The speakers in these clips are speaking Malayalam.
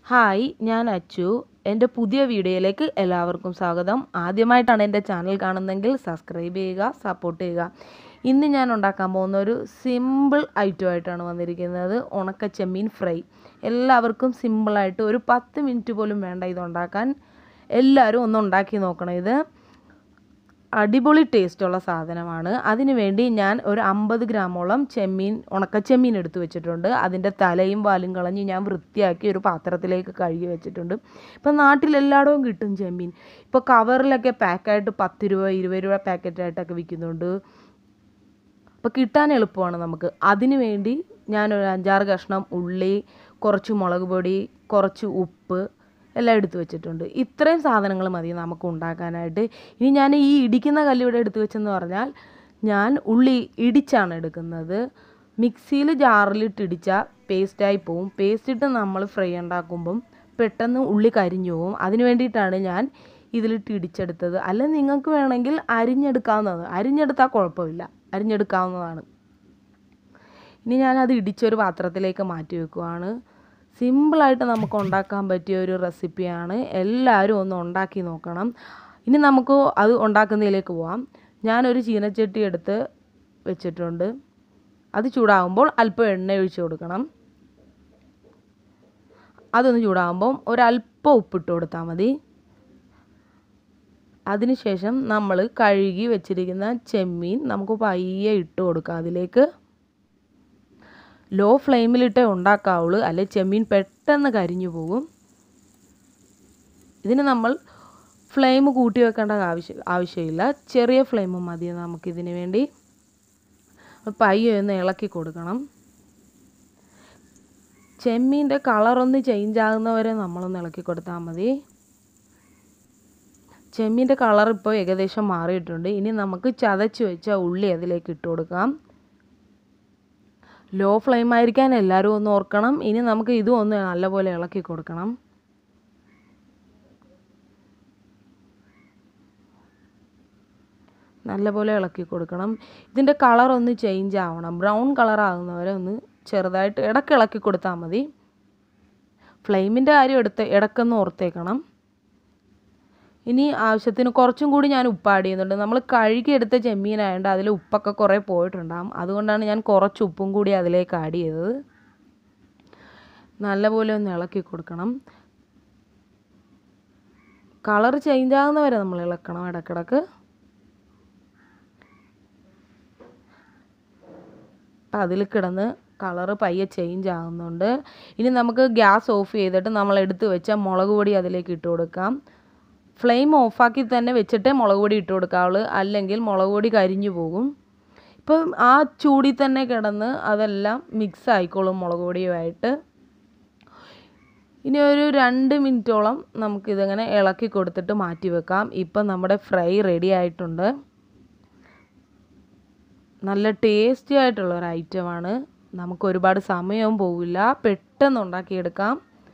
ഹായ് ഞാൻ അച്ചു എൻ്റെ പുതിയ വീഡിയോയിലേക്ക് എല്ലാവർക്കും സ്വാഗതം ആദ്യമായിട്ടാണ് എൻ്റെ ചാനൽ കാണുന്നതെങ്കിൽ സബ്സ്ക്രൈബ് ചെയ്യുക സപ്പോർട്ട് ചെയ്യുക ഇന്ന് ഞാൻ ഉണ്ടാക്കാൻ പോകുന്ന ഒരു സിമ്പിൾ ഐറ്റം ആയിട്ടാണ് വന്നിരിക്കുന്നത് ഉണക്ക ചെമ്മീൻ ഫ്രൈ എല്ലാവർക്കും സിമ്പിളായിട്ട് ഒരു പത്ത് മിനിറ്റ് പോലും വേണ്ട ഇത് ഉണ്ടാക്കാൻ എല്ലാവരും ഒന്ന് ഉണ്ടാക്കി നോക്കണം ഇത് അടിപൊളി ടേസ്റ്റുള്ള സാധനമാണ് അതിനു വേണ്ടി ഞാൻ ഒരു അമ്പത് ഗ്രാമോളം ചെമ്മീൻ ഉണക്ക ചെമ്മീൻ എടുത്തു വെച്ചിട്ടുണ്ട് അതിൻ്റെ തലയും വാലും കളഞ്ഞ് ഞാൻ വൃത്തിയാക്കി ഒരു പാത്രത്തിലേക്ക് കഴുകി വെച്ചിട്ടുണ്ട് ഇപ്പം നാട്ടിലെല്ലായിടവും കിട്ടും ചെമ്മീൻ ഇപ്പോൾ കവറിലൊക്കെ പാക്കായിട്ട് പത്ത് രൂപ ഇരുപത് രൂപ പാക്കറ്റായിട്ടൊക്കെ വിൽക്കുന്നുണ്ട് അപ്പോൾ കിട്ടാൻ എളുപ്പമാണ് നമുക്ക് അതിനു വേണ്ടി ഞാനൊരു അഞ്ചാറ് കഷ്ണം ഉള്ളി കുറച്ച് മുളക് പൊടി കുറച്ച് ഉപ്പ് എല്ലാം എടുത്തു വെച്ചിട്ടുണ്ട് ഇത്രയും സാധനങ്ങൾ മതി നമുക്ക് ഉണ്ടാക്കാനായിട്ട് ഇനി ഞാൻ ഈ ഇടിക്കുന്ന കല്ല് ഇവിടെ എടുത്തു വെച്ചെന്ന് പറഞ്ഞാൽ ഞാൻ ഉള്ളി ഇടിച്ചാണ് എടുക്കുന്നത് മിക്സിയിൽ ജാറിലിട്ട് ഇടിച്ചാൽ പേസ്റ്റായി പോവും പേസ്റ്റ് ഇട്ട് നമ്മൾ ഫ്രൈ ഉണ്ടാക്കുമ്പം പെട്ടെന്ന് ഉള്ളി കരിഞ്ഞു പോവും അതിന് വേണ്ടിയിട്ടാണ് ഞാൻ ഇതിലിട്ട് ഇടിച്ചെടുത്തത് അല്ല നിങ്ങൾക്ക് വേണമെങ്കിൽ അരിഞ്ഞെടുക്കാവുന്നതാണ് അരിഞ്ഞെടുത്താൽ കുഴപ്പമില്ല അരിഞ്ഞെടുക്കാവുന്നതാണ് ഇനി ഞാനത് ഇടിച്ചൊരു പാത്രത്തിലേക്ക് മാറ്റി വെക്കുവാണ് സിമ്പിളായിട്ട് നമുക്ക് ഉണ്ടാക്കാൻ പറ്റിയ ഒരു റെസിപ്പിയാണ് എല്ലാവരും ഒന്ന് ഉണ്ടാക്കി നോക്കണം ഇനി നമുക്ക് അത് ഉണ്ടാക്കുന്നതിലേക്ക് പോവാം ഞാനൊരു ചീനച്ചട്ടി എടുത്ത് വെച്ചിട്ടുണ്ട് അത് ചൂടാകുമ്പോൾ അല്പം എണ്ണ ഒഴിച്ച് കൊടുക്കണം അതൊന്ന് ചൂടാകുമ്പം ഒരല്പം ഉപ്പിട്ട് കൊടുത്താൽ മതി അതിനുശേഷം നമ്മൾ കഴുകി വെച്ചിരിക്കുന്ന ചെമ്മീൻ നമുക്ക് പയ്യെ ഇട്ട് കൊടുക്കാം അതിലേക്ക് ലോ ഫ്ലെയിമിലിട്ടേ ഉണ്ടാക്കാവുള്ളൂ അല്ലെ ചെമ്മീൻ പെട്ടെന്ന് കരിഞ്ഞു പോകും ഇതിന് നമ്മൾ ഫ്ലെയിം കൂട്ടി വെക്കേണ്ട ആവശ്യം ആവശ്യമില്ല ചെറിയ ഫ്ലെയിം മതി നമുക്കിതിന് വേണ്ടി പയ്യെ ഒന്ന് ഇളക്കി കൊടുക്കണം ചെമ്മീൻ്റെ കളറൊന്ന് ചേഞ്ച് ആകുന്നവരെ നമ്മളൊന്ന് ഇളക്കി കൊടുത്താൽ മതി ചെമ്മീൻ്റെ കളർ ഇപ്പോൾ ഏകദേശം മാറിയിട്ടുണ്ട് ഇനി നമുക്ക് ചതച്ച് വെച്ച ഉള്ളി അതിലേക്ക് ഇട്ട് കൊടുക്കാം ലോ ഫ്ലെയിം ആയിരിക്കാൻ എല്ലാവരും ഒന്ന് ഓർക്കണം ഇനി നമുക്ക് ഇതും ഒന്ന് നല്ലപോലെ ഇളക്കി കൊടുക്കണം നല്ലപോലെ ഇളക്കി കൊടുക്കണം ഇതിൻ്റെ കളർ ഒന്ന് ചേഞ്ച് ആവണം ബ്രൗൺ കളർ ആകുന്നവരെ ഒന്ന് ചെറുതായിട്ട് ഇടയ്ക്ക് ഇളക്കി കൊടുത്താൽ മതി ഫ്ലെയിമിൻ്റെ കാര്യം എടുത്ത് ഇടയ്ക്കൊന്ന് ഓർത്തേക്കണം ഇനി ആവശ്യത്തിന് കുറച്ചും കൂടി ഞാൻ ഉപ്പ് ആഡ് ചെയ്യുന്നുണ്ട് നമ്മൾ കഴുകിയെടുത്ത ചെമ്മീനായതുകൊണ്ട് അതിൽ ഉപ്പൊക്കെ കുറേ പോയിട്ടുണ്ടാകും അതുകൊണ്ടാണ് ഞാൻ കുറച്ച് ഉപ്പും കൂടി അതിലേക്ക് ആഡ് ചെയ്തത് നല്ലപോലെ ഒന്ന് ഇളക്കി കൊടുക്കണം കളർ ചേഞ്ച് ആകുന്നവരെ നമ്മൾ ഇളക്കണം ഇടക്കിടക്ക് അപ്പം അതിൽ കിടന്ന് കളറ് പയ്യെ ചേഞ്ച് ആകുന്നുണ്ട് ഇനി നമുക്ക് ഗ്യാസ് ഓഫ് ചെയ്തിട്ട് നമ്മൾ എടുത്ത് വെച്ച മുളക് പൊടി അതിലേക്ക് ഇട്ട് കൊടുക്കാം ഫ്ലെയിം ഓഫാക്കി തന്നെ വെച്ചിട്ടേ മുളക് പൊടി ഇട്ട് കൊടുക്കാവുള്ളൂ അല്ലെങ്കിൽ മുളക് പൊടി കരിഞ്ഞു പോകും ഇപ്പം ആ ചൂടിൽ തന്നെ കിടന്ന് അതെല്ലാം മിക്സ് ആയിക്കോളും മുളക് പൊടിയുമായിട്ട് ഇനി ഒരു രണ്ട് മിനിറ്റോളം നമുക്കിതങ്ങനെ ഇളക്കി കൊടുത്തിട്ട് മാറ്റി വെക്കാം ഇപ്പം നമ്മുടെ ഫ്രൈ റെഡി ആയിട്ടുണ്ട് നല്ല ടേസ്റ്റി ആയിട്ടുള്ള ഒരു ഐറ്റമാണ് നമുക്ക് ഒരുപാട് സമയവും പോവില്ല പെട്ടെന്ന് ഉണ്ടാക്കിയെടുക്കാം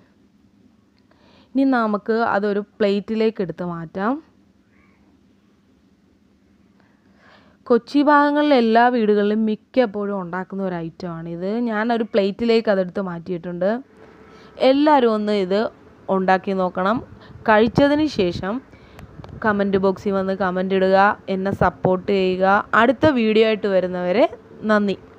ഇനി നമുക്ക് അതൊരു പ്ലേറ്റിലേക്ക് എടുത്ത് മാറ്റാം കൊച്ചി ഭാഗങ്ങളിലെ എല്ലാ വീടുകളിലും മിക്കപ്പോഴും ഉണ്ടാക്കുന്ന ഒരു ഐറ്റമാണിത് ഞാനൊരു പ്ലേറ്റിലേക്ക് അതെടുത്ത് മാറ്റിയിട്ടുണ്ട് എല്ലാവരും ഒന്ന് ഇത് ഉണ്ടാക്കി നോക്കണം കഴിച്ചതിന് ശേഷം കമൻറ്റ് ബോക്സിൽ വന്ന് കമൻ്റ് ഇടുക എന്നെ സപ്പോർട്ട് ചെയ്യുക അടുത്ത വീഡിയോ ആയിട്ട് വരുന്നവരെ നന്ദി